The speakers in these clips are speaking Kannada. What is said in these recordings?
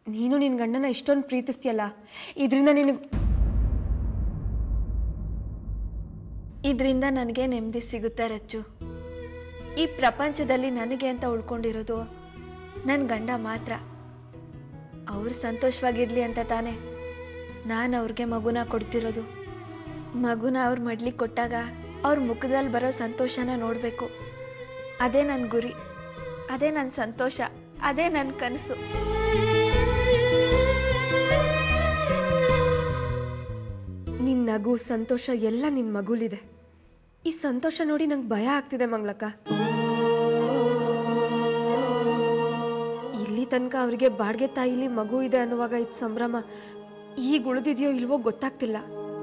ನೀನು ನಿನ್ನ ಗಂಡನ ಇಷ್ಟೊಂದು ಪ್ರೀತಿಸ್ತೀಯಲ್ಲ ಇದರಿಂದ ನಿನಗೆ ಇದರಿಂದ ನನಗೆ ನೆಮ್ಮದಿ ಸಿಗುತ್ತೆ ರಚ್ಚು ಈ ಪ್ರಪಂಚದಲ್ಲಿ ನನಗೆ ಅಂತ ಉಳ್ಕೊಂಡಿರೋದು ನನ್ನ ಗಂಡ ಮಾತ್ರ ಅವ್ರು ಸಂತೋಷವಾಗಿರ್ಲಿ ಅಂತ ತಾನೇ ನಾನು ಅವ್ರಿಗೆ ಮಗುನ ಕೊಡ್ತಿರೋದು ಮಗುನ ಅವ್ರ ಮಡ್ಲಿಗೆ ಕೊಟ್ಟಾಗ ಅವ್ರ ಮುಖದಲ್ಲಿ ಬರೋ ಸಂತೋಷನ ನೋಡಬೇಕು ಅದೇ ನನ್ನ ಗುರಿ ಅದೇ ನನ್ನ ಸಂತೋಷ ಅದೇ ನನ್ನ ಕನಸು ನಿನ್ನ ನಗು ಸಂತೋಷ ಎಲ್ಲ ನಿನ್ನ ಮಗುಲಿದೆ ಈ ಸಂತೋಷ ನೋಡಿ ನಂಗೆ ಭಯ ಆಗ್ತಿದೆ ಮಂಗ್ಲಕ್ಕ ಇಲ್ಲಿ ತನಕ ಅವರಿಗೆ ಬಾಡಿಗೆ ತಾಯಿಲಿ ಮಗು ಇದೆ ಅನ್ನುವಾಗ ಇದು ಸಂಭ್ರಮ ಈಗ ಉಳಿದಿದೆಯೋ ಇಲ್ವೋ ಗೊತ್ತಾಗ್ತಿಲ್ಲ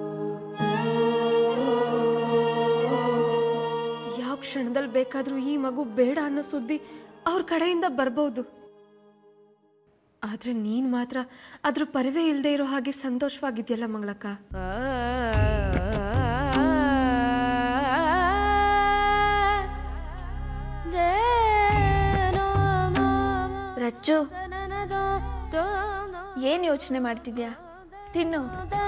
ಯಾವ ಕ್ಷಣದಲ್ಲಿ ಬೇಕಾದರೂ ಈ ಮಗು ಬೇಡ ಅನ್ನೋ ಸುದ್ದಿ ಅವ್ರ ಕಡೆಯಿಂದ ಬರ್ಬೋದು ಆದ್ರೆ ನೀನ್ ಮಾತ್ರ ಅದ್ರ ಪರಿವೇ ಇಲ್ಲದೆ ಇರೋ ಹಾಗೆ ಸಂತೋಷವಾಗಿದ್ಯಲ್ಲ ಮಂಗಳಕ್ಕ ರಚ್ಚು ಏನು ಯೋಚನೆ ಮಾಡ್ತಿದ್ಯಾ ತಿನ್ನು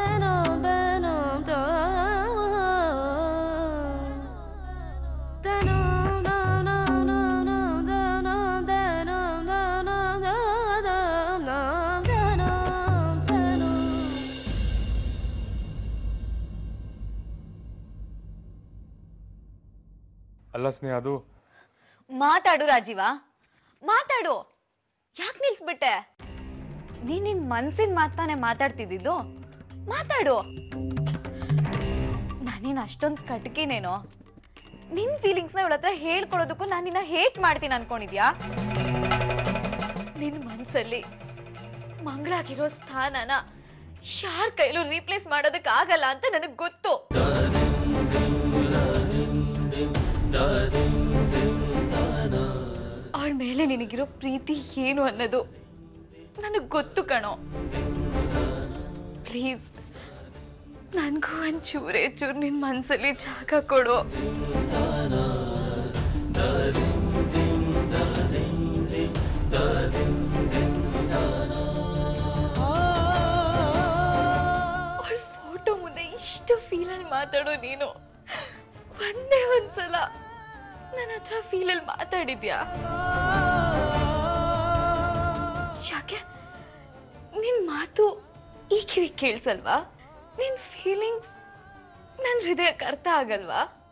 ಅಲ್ಲ ಸ್ನೇಹ ಅದು ಮಾತಾಡು ರಾಜೀವ ಮಾತಾಡು ಯಾಕೆ ನಿಲ್ಸ್ಬಿಟ್ಟೆ ನೀನ್ ನಿನ್ ಮನ್ಸಿನ ಮಾತಾನೆ ಮಾತಾಡ್ತಿದ್ದಿದ್ದು ಮಾತಾಡು ನಾನೇನು ಅಷ್ಟೊಂದು ಕಟ್ಕಿನೇನೋ ನಿನ್ ಫೀಲಿಂಗ್ಸ್ನ ಇವಳ ಹತ್ರ ಹೇಳ್ಕೊಡೋದಕ್ಕೂ ನಾನು ನಿನ್ನ ಹೇಟ್ ಮಾಡ್ತೀನಿ ಅನ್ಕೊಂಡಿದ್ಯಾ ನಿನ್ ಮನ್ಸಲ್ಲಿ ಮಂಗಳಾಗಿರೋ ಸ್ಥಾನನ ಯಾರ ಕೈಲೂ ರೀಪ್ಲೇಸ್ ಮಾಡೋದಕ್ಕೆ ಆಗಲ್ಲ ಅಂತ ನನಗೆ ಗೊತ್ತು ಅವಳ ಮೇಲೆ ನಿನಗಿರೋ ಪ್ರೀತಿ ಏನು ಅನ್ನೋದು ನನಗೆ ಗೊತ್ತು ಕಣೋ ಪ್ಲೀಸ್ ನನಗೂ ಒಂಚೂರೇ ಚೂರು ನಿನ್ನ ಮನಸ್ಸಲ್ಲಿ ಜಾಗ ಕೊಡು ಅವಳ ಫೋಟೋ ಮುಂದೆ ಇಷ್ಟು ಫೀಲಲ್ಲಿ ಮಾತಾಡೋ ನೀನು ಒಂದೇ ಒಂದ್ಸಲ ನನ್ನ ಹತ್ರ ಫೀಲಲ್ಲಿ ಮಾತಾಡಿದ್ಯಾ ಯಾಕೆ ನಿನ್ ಮಾತು ಈ ಕಿವಿ ಕೇಳಿಸಲ್ವಾ ನಿನ್ ಫೀಲಿಂಗ್ಸ್ ನನ್ನ ಹೃದಯಕ್ಕೆ ಅರ್ಥ ಆಗಲ್ವಾ